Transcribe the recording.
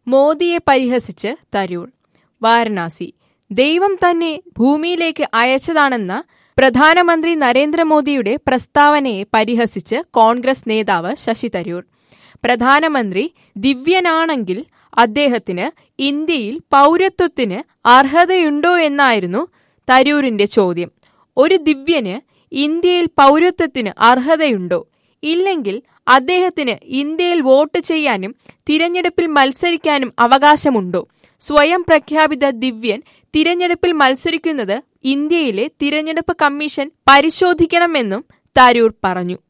മോദിയെ പരിഹസിച്ച് തരൂർ വാരണാസി ദൈവം തന്നെ ഭൂമിയിലേക്ക് അയച്ചതാണെന്ന പ്രധാനമന്ത്രി നരേന്ദ്രമോദിയുടെ പ്രസ്താവനയെ പരിഹസിച്ച് കോൺഗ്രസ് നേതാവ് ശശി തരൂർ പ്രധാനമന്ത്രി ദിവ്യനാണെങ്കിൽ അദ്ദേഹത്തിന് ഇന്ത്യയിൽ പൗരത്വത്തിന് അർഹതയുണ്ടോ എന്നായിരുന്നു തരൂരിന്റെ ചോദ്യം ഒരു ദിവ്യന് ഇന്ത്യയിൽ പൗരത്വത്തിന് അർഹതയുണ്ടോ ഇല്ലെങ്കിൽ അദ്ദേഹത്തിന് ഇന്ത്യയിൽ വോട്ട് ചെയ്യാനും തിരഞ്ഞെടുപ്പിൽ മത്സരിക്കാനും അവകാശമുണ്ടോ സ്വയം പ്രഖ്യാപിത ദിവ്യൻ തിരഞ്ഞെടുപ്പിൽ മത്സരിക്കുന്നത് ഇന്ത്യയിലെ തിരഞ്ഞെടുപ്പ് കമ്മീഷൻ പരിശോധിക്കണമെന്നും തരൂർ പറഞ്ഞു